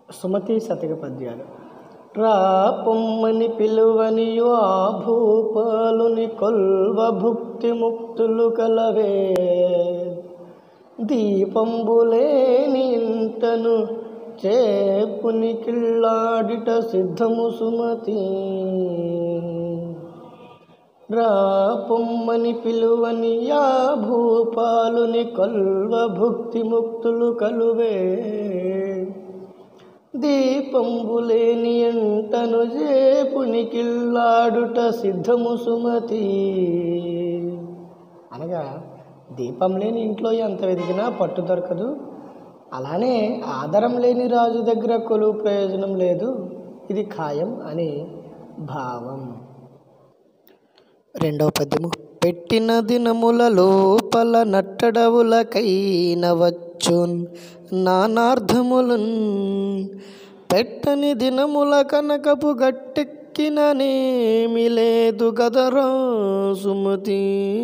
సుమతి శతక పద్యాలు రా పొమ్మని పిలువనియు ఆ భూపాలుని కొల్వ భుక్తి ముక్తులు కలవే దీపంబులేని ఇంటను చేపుని కిళ్ళాడిట సిద్ధము సుమతి రా పొమ్మని పిలువని యా భూపాలుని కొల్వ భుక్తి ముక్తులు కలువే దీపంబులేని ఎంటను జేపునికిల్లాడుట సిద్ధము సుమతి అనగా దీపం లేని ఇంట్లో ఎంత వెతికినా పట్టు దొరకదు అలానే ఆధారం లేని రాజు దగ్గర కొలువు ప్రయోజనం లేదు ఇది ఖాయం అని భావం రెండవ పద్యము పెట్టిన దినముల లోపల నట్టడవులకైన వచ్చున్ నానార్థములున్ పెట్టని దినముల కనకపు గట్టెక్కిననేమి లేదు గదరా సుమతి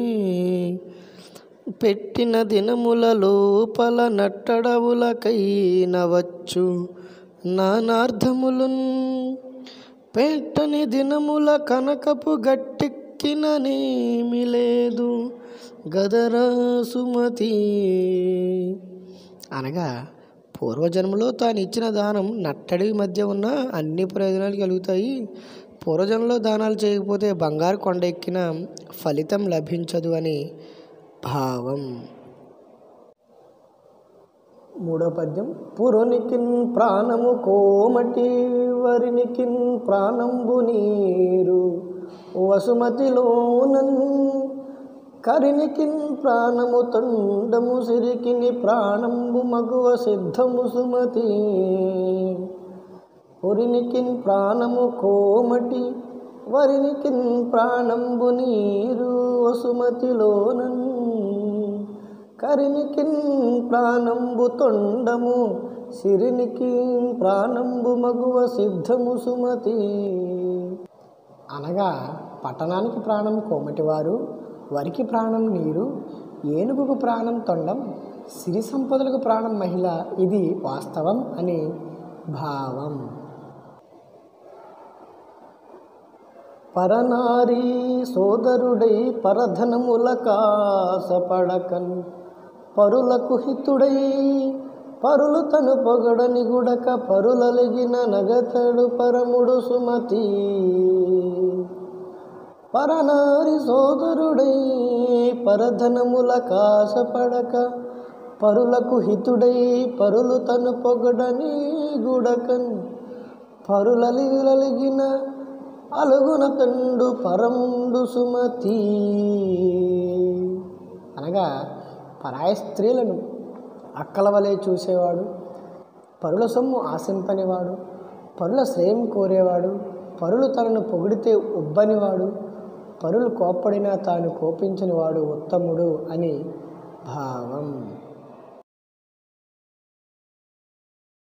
పెట్టిన దినముల లోపల నట్టడవులకైన వచ్చు నానార్థములున్ పెట్టని దినముల కనకపు గట్టెక్కిననేమి లేదు గదరా సుమతి అనగా పూర్వజన్మలో తాను ఇచ్చిన దానం నట్టడి మధ్య ఉన్న అన్ని ప్రయోజనాలు కలుగుతాయి పూర్వజన్మలో దానాలు చేయకపోతే బంగారు కొండ ఎక్కిన ఫలితం లభించదు అని భావం మూడో పద్యం పురునికిన్ ప్రాణము కోమటి వరినికిన్ ప్రాణంబు నీరు వసుమతిలోనన్ కరినికిన్ ప్రాణము తొండము సిరికిని ప్రాణంబు మగువ సిద్ధము సుమతి పురినికిన్ ప్రాణము కోమటి వరినికిన్ ప్రాణంబు నీరు వసుమతిలోనన్ కరినికిన్ ప్రాణంబు తొండము సిరినికి ప్రాణంబు మగువ సిద్ధము సుమతి అనగా పట్టణానికి ప్రాణం కోమటివారు వరికి ప్రాణం నీరు ఏనుగుకు ప్రాణం తొండం సిరి సంపదలకు ప్రాణం మహిళ ఇది వాస్తవం అని భావం పరనారీ సోదరుడై పరధనముల కాసపడకన్ పరులకు హితుడై పరులు తను పొగడని గుడక పరులలిగిన నగతడు పరముడు సుమతి పరనారి సోదరుడై పరధనముల కాసపడక పరులకు హితుడై పరులు తను పొగడని గుడకన్ పరులలిగిన అలుగున తండు పరముడు సుమతి అనగా పరాయ స్త్రీలను అక్కల వలె చూసేవాడు పరుల సొమ్ము ఆశింపనివాడు పరుల శ్రేయం కోరేవాడు పరులు తనను పొగిడితే ఉబ్బనివాడు పరులు కోప్పడినా తాను కోపించని వాడు ఉత్తముడు అని భావం